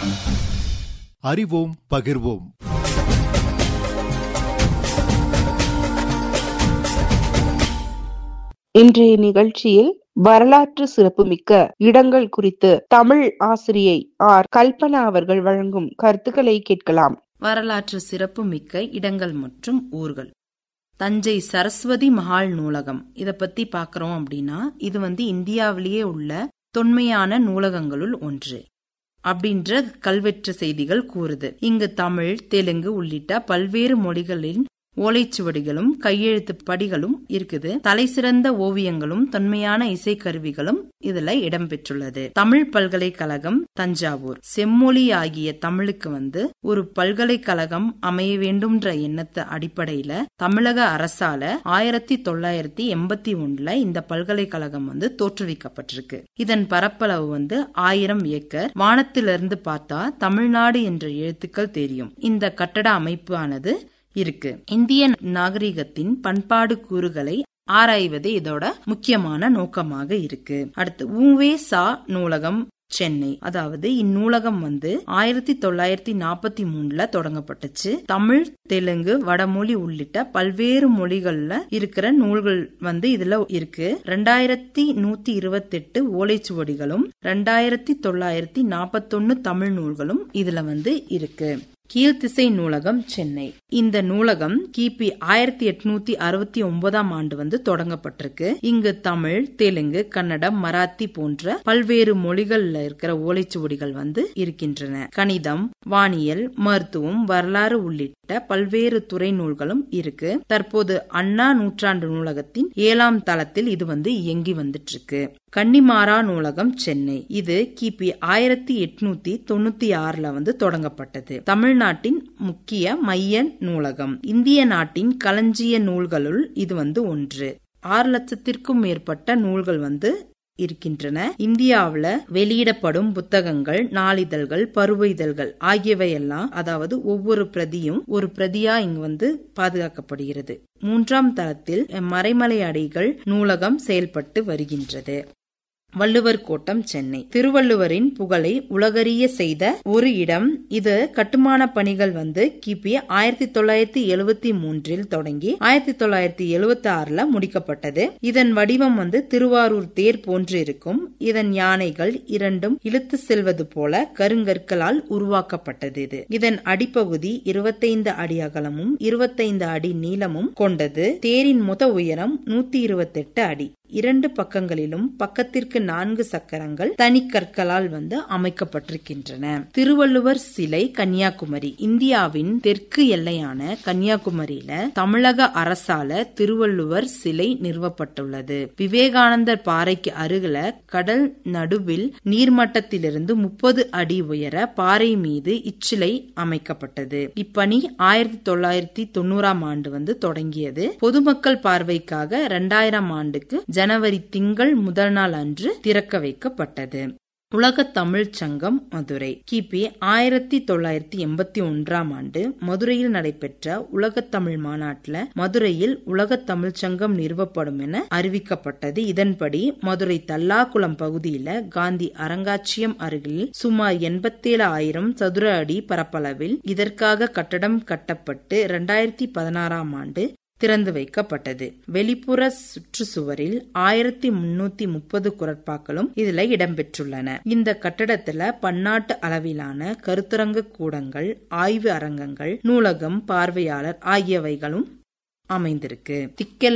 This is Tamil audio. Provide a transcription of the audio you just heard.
அறிவோம் பகிர்வோம் இன்றைய நிகழ்ச்சியில் வரலாற்று சிறப்புமிக்க இடங்கள் குறித்து தமிழ் ஆசிரியை ஆர் கல்பனா அவர்கள் வழங்கும் கருத்துக்களை கேட்கலாம் வரலாற்று சிறப்பு மிக்க இடங்கள் மற்றும் ஊர்கள் தஞ்சை சரஸ்வதி மகால் நூலகம் இத பத்தி பாக்குறோம் அப்படின்னா இது வந்து இந்தியாவிலேயே உள்ள தொன்மையான நூலகங்களுள் ஒன்று அப்படின்ற கல்வெற்று செய்திகள் கூறுது இங்கு தமிழ் தெலுங்கு உள்ளிட்ட பல்வேறு மொழிகளின் ஓலைச்சுவடிகளும் கையெழுத்து படிகளும் இருக்குது தலைசிறந்த ஓவியங்களும் தொன்மையான இசைக்கருவிகளும் இதுல இடம்பெற்றுள்ளது தமிழ் பல்கலைக்கழகம் தஞ்சாவூர் செம்மொழி ஆகிய தமிழுக்கு வந்து ஒரு பல்கலைக்கழகம் அமைய வேண்டும்ன்ற எண்ணத்தை அடிப்படையில தமிழக அரசால ஆயிரத்தி தொள்ளாயிரத்தி எண்பத்தி ஒண்ணுல இந்த பல்கலைக்கழகம் வந்து தோற்றுவிக்கப்பட்டிருக்கு இதன் பரப்பளவு வந்து ஆயிரம் ஏக்கர் வானத்திலிருந்து பார்த்தா தமிழ்நாடு என்ற எழுத்துக்கள் தெரியும் இந்த கட்டட அமைப்பு ஆனது இருக்கு இந்திய நாகரிகத்தின் பண்பாடு கூறுகளை ஆராய்வதே இதோட முக்கியமான நோக்கமாக இருக்கு அடுத்து ஊவே சா நூலகம் சென்னை அதாவது இந்நூலகம் வந்து ஆயிரத்தி தொள்ளாயிரத்தி நாற்பத்தி மூணுல தொடங்கப்பட்டுச்சு தமிழ் தெலுங்கு வடமொழி உள்ளிட்ட பல்வேறு மொழிகள்ல இருக்கிற நூல்கள் வந்து இதுல இருக்கு ரெண்டாயிரத்தி நூத்தி இருபத்தி எட்டு ஓலைச்சுவடிகளும் ரெண்டாயிரத்தி தொள்ளாயிரத்தி நாற்பத்தொன்னு தமிழ் நூல்களும் இதுல வந்து இருக்கு கீழ்த்திசை நூலகம் சென்னை இந்த நூலகம் கிபி ஆயிரத்தி எட்நூத்தி அறுபத்தி ஒன்பதாம் ஆண்டு வந்து தொடங்கப்பட்டிருக்கு இங்கு தமிழ் தெலுங்கு கன்னடம் மராத்தி போன்ற பல்வேறு மொழிகள்ல இருக்கிற ஓலைச்சுவடிகள் வந்து இருக்கின்றன கணிதம் வானியல் மருத்துவம் வரலாறு உள்ளிட்ட பல்வேறு துறை நூல்களும் இருக்கு தற்போது அண்ணா நூற்றாண்டு நூலகத்தின் ஏழாம் தளத்தில் இது வந்து இயங்கி வந்துட்டு இருக்கு கன்னிமாரா நூலகம் சென்னை இது கிபி ஆயிரத்தி எட்நூத்தி தொண்ணூத்தி ஆறுல வந்து தொடங்கப்பட்டது தமிழ்நாட்டின் முக்கிய மைய நூலகம் இந்திய நாட்டின் களஞ்சிய நூல்களுள் இது வந்து ஒன்று ஆறு லட்சத்திற்கும் மேற்பட்ட நூல்கள் வந்து இருக்கின்றன இந்தியாவுல வெளியிடப்படும் புத்தகங்கள் நாளிதழ்கள் பருவ இதழ்கள் ஆகியவையெல்லாம் அதாவது ஒவ்வொரு பிரதியும் ஒரு பிரதியா இங்கு வந்து பாதுகாக்கப்படுகிறது மூன்றாம் தளத்தில் மறைமலை அடிகள் நூலகம் செயல்பட்டு வருகின்றது வள்ளுவர் கோட்டம் சென்னை திருவள்ளுவரின் புகழை உலகறிய செய்த ஒரு இடம் இது கட்டுமான பணிகள் வந்து கிபி ஆயிரத்தி தொள்ளாயிரத்தி எழுவத்தி மூன்றில் தொடங்கி ஆயிரத்தி தொள்ளாயிரத்தி எழுவத்தி ஆறுல முடிக்கப்பட்டது இதன் வடிவம் வந்து திருவாரூர் தேர் போன்று இருக்கும் இதன் யானைகள் இரண்டும் இழுத்து செல்வது போல கருங்கற்களால் உருவாக்கப்பட்டது இது இதன் அடிப்பகுதி இருபத்தைந்து அடி அகலமும் இருபத்தைந்து அடி நீளமும் கொண்டது தேரின் மொத்த உயரம் நூத்தி இருபத்தி எட்டு அடி இரண்டு பக்கங்களிலும் பக்கத்திற்கு நான்கு சக்கரங்கள் தனிக்கற்களால் வந்து அமைக்கப்பட்டிருக்கின்றன திருவள்ளுவர் சிலை கன்னியாகுமரி இந்தியாவின் தெற்கு எல்லையான கன்னியாகுமரியில தமிழக அரசால திருவள்ளுவர் சிலை நிறுவப்பட்டுள்ளது விவேகானந்தர் பாறைக்கு அருகில கடல் நடுவில் நீர்மட்டத்திலிருந்து முப்பது அடி உயர பாறை மீது இச்சிலை அமைக்கப்பட்டது இப்பணி ஆயிரத்தி தொள்ளாயிரத்தி தொண்ணூறாம் ஆண்டு வந்து தொடங்கியது பொதுமக்கள் பார்வைக்காக இரண்டாயிரம் ஆண்டுக்கு ஜனவரி திங்கள் முதல் நாள் அன்று திறக்க வைக்கப்பட்டது உலக தமிழ் சங்கம் மதுரை கிபி ஆயிரத்தி தொள்ளாயிரத்தி எண்பத்தி ஒன்றாம் ஆண்டு மதுரையில் நடைபெற்ற உலக தமிழ் மாநாட்டில் மதுரையில் உலக தமிழ் சங்கம் நிறுவப்படும் என அறிவிக்கப்பட்டது இதன்படி மதுரை தல்லாக்குளம் பகுதியில காந்தி அரங்காட்சியம் அருகில் சுமார் எண்பத்தேழு ஆயிரம் சதுர அடி பரப்பளவில் இதற்காக கட்டடம் கட்டப்பட்டு இரண்டாயிரத்தி பதினாறாம் ஆண்டு திறந்து வைக்கப்பட்டது வெளிப்புற சுற்றுச்சுவரில் ஆயிரத்தி முன்னூத்தி முப்பது குரட்பாக்களும் இதுல இடம்பெற்றுள்ளன இந்த கட்டடத்துல பன்னாட்டு அளவிலான கருத்தரங்கு கூடங்கள் ஆய்வு அரங்கங்கள் நூலகம் பார்வையாளர் ஆகியவைகளும் அமைந்திருக்கு திக்கெல்